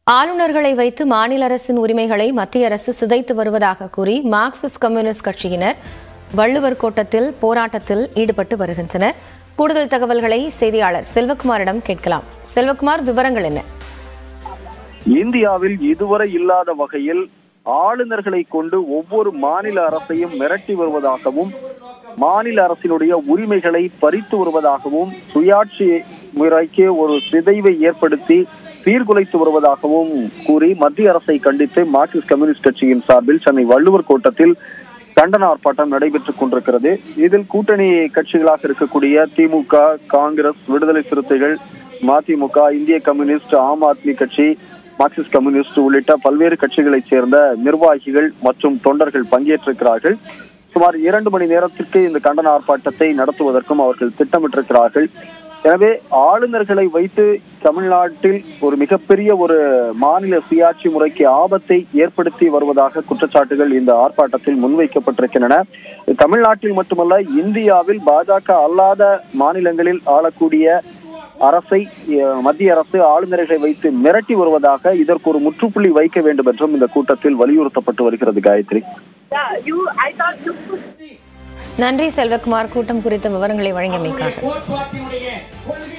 ஆளுநர்களை வைத்து மாநில அரசின் உரிமைகளை மத்திய அரசு சிதைத்து வருவதாக கூறி மார்க்சிஸ்ட் கம்யூனிஸ்ட் கட்சியினர் வள்ளுவர் கோட்டத்தில் போராட்டத்தில் ஈடுபட்டு வருகின்றனர் கூடுதல் தகவல்களை செய்தியாளர் செல்வகுமாரிடம் கேட்கலாம் செல்வகுமார் விவரங்கள் என்ன இந்தியாவில் இதுவரை இல்லாத வகையில் ஆளுநர்களை கொண்டு ஒவ்வொரு மாநில அரசையும் மிரட்டி வருவதாகவும் மாநில அரசினுடைய உரிமைகளை பறித்து வருவதாகவும் சுயாட்சி முறைக்கு ஒரு சிதைவை ஏற்படுத்தி சீர்குலைத்து வருவதாகவும் கூறி மத்திய அரசை கண்டித்து மார்க்சிஸ்ட் கம்யூனிஸ்ட் கட்சியின் சார்பில் சென்னை வள்ளுவர் கோட்டத்தில் கண்டன ஆர்ப்பாட்டம் நடைபெற்றுக் கொண்டிருக்கிறது இதில் கூட்டணி கட்சிகளாக இருக்கக்கூடிய திமுக காங்கிரஸ் விடுதலை சிறுத்தைகள் மதிமுக இந்திய கம்யூனிஸ்ட் ஆம் ஆத்மி கட்சி மார்க்சிஸ்ட் கம்யூனிஸ்ட் உள்ளிட்ட பல்வேறு கட்சிகளைச் சேர்ந்த நிர்வாகிகள் மற்றும் தொண்டர்கள் பங்கேற்றிருக்கிறார்கள் சுமார் இரண்டு மணி நேரத்திற்கு இந்த கண்டன ஆர்ப்பாட்டத்தை நடத்துவதற்கும் அவர்கள் திட்டமிட்டிருக்கிறார்கள் எனவே ஆளுநர்களை வைத்து தமிழ்நாட்டில் ஒரு மிகப்பெரிய ஒரு மாநில சுயாட்சி முறைக்கு ஆபத்தை ஏற்படுத்தி வருவதாக குற்றச்சாட்டுகள் இந்த ஆர்ப்பாட்டத்தில் முன்வைக்கப்பட்டிருக்கின்றன தமிழ்நாட்டில் மட்டுமல்ல இந்தியாவில் பாஜக அல்லாத மாநிலங்களில் ஆளக்கூடிய அரசை அஹ், மத்திய அரசு ஆளுநர்களை வைத்து மிரட்டி வருவதாக இதற்கு ஒரு முற்றுப்புள்ளி வைக்க வேண்டும் என்றும் இந்த கூட்டத்தில் வலியுறுத்தப்பட்டு வருகிறது Gayatri Yeah, you. I thought you could. நன்றி செல்வகுமார் கூட்டம் குறித்த விவரங்களை வழங்கியமைக்காக கோட்பாட்டினுடைய கொள்கை